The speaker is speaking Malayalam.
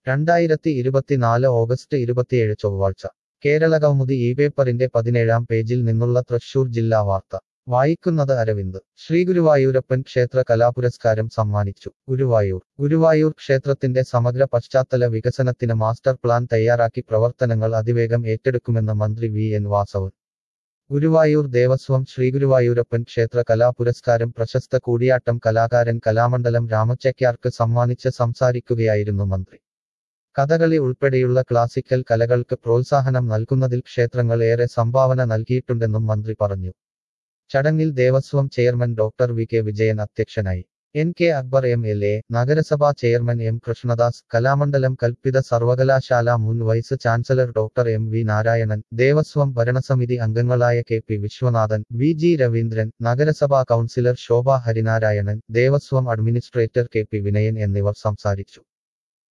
രണ്ടായിരത്തി ഇരുപത്തിനാല് ഓഗസ്റ്റ് ഇരുപത്തിയേഴ് ചൊവ്വാഴ്ച കേരളകൗമുദി ഈ പേപ്പറിന്റെ പതിനേഴാം പേജിൽ നിന്നുള്ള തൃശൂർ ജില്ലാ വാർത്ത വായിക്കുന്നത് അരവിന്ദ് ശ്രീഗുരുവായൂരപ്പൻ ക്ഷേത്ര കലാപുരസ്കാരം സമ്മാനിച്ചു ഗുരുവായൂർ ഗുരുവായൂർ ക്ഷേത്രത്തിന്റെ സമഗ്ര പശ്ചാത്തല വികസനത്തിന് മാസ്റ്റർ പ്ലാൻ തയ്യാറാക്കി പ്രവർത്തനങ്ങൾ അതിവേഗം ഏറ്റെടുക്കുമെന്ന് മന്ത്രി വി എൻ വാസവൻ ഗുരുവായൂർ ദേവസ്വം ശ്രീഗുരുവായൂരപ്പൻ ക്ഷേത്ര കലാപുരസ്കാരം പ്രശസ്ത കൂടിയാട്ടം കലാകാരൻ കലാമണ്ഡലം രാമച്ചയ്ക്കാർക്ക് സമ്മാനിച്ച് സംസാരിക്കുകയായിരുന്നു മന്ത്രി കഥകളി ഉൾപ്പെടെയുള്ള ക്ലാസിക്കൽ കലകൾക്ക് പ്രോത്സാഹനം നൽകുന്നതിൽ ക്ഷേത്രങ്ങൾ ഏറെ സംഭാവന നൽകിയിട്ടുണ്ടെന്നും മന്ത്രി പറഞ്ഞു ചടങ്ങിൽ Devaswom chairman doctor V K Vijayan അധ്യക്ഷനായി N K Akbar M L A നഗരസഭാ ചെയർമാൻ എം കൃഷ്ണദാസ് കലാമണ്ഡലം കൽപ്പിത സർവകലാശാല മുൻ vice chancellor doctor M V Narayanan Devaswom ഭരണസമിതി അംഗങ്ങളായ K P Viswanathan V G Raveendran നഗരസഭാ councillor Shobha Harinarayanan Devaswom administrator K P Vinayan എന്നിവർ സംസാരിച്ചു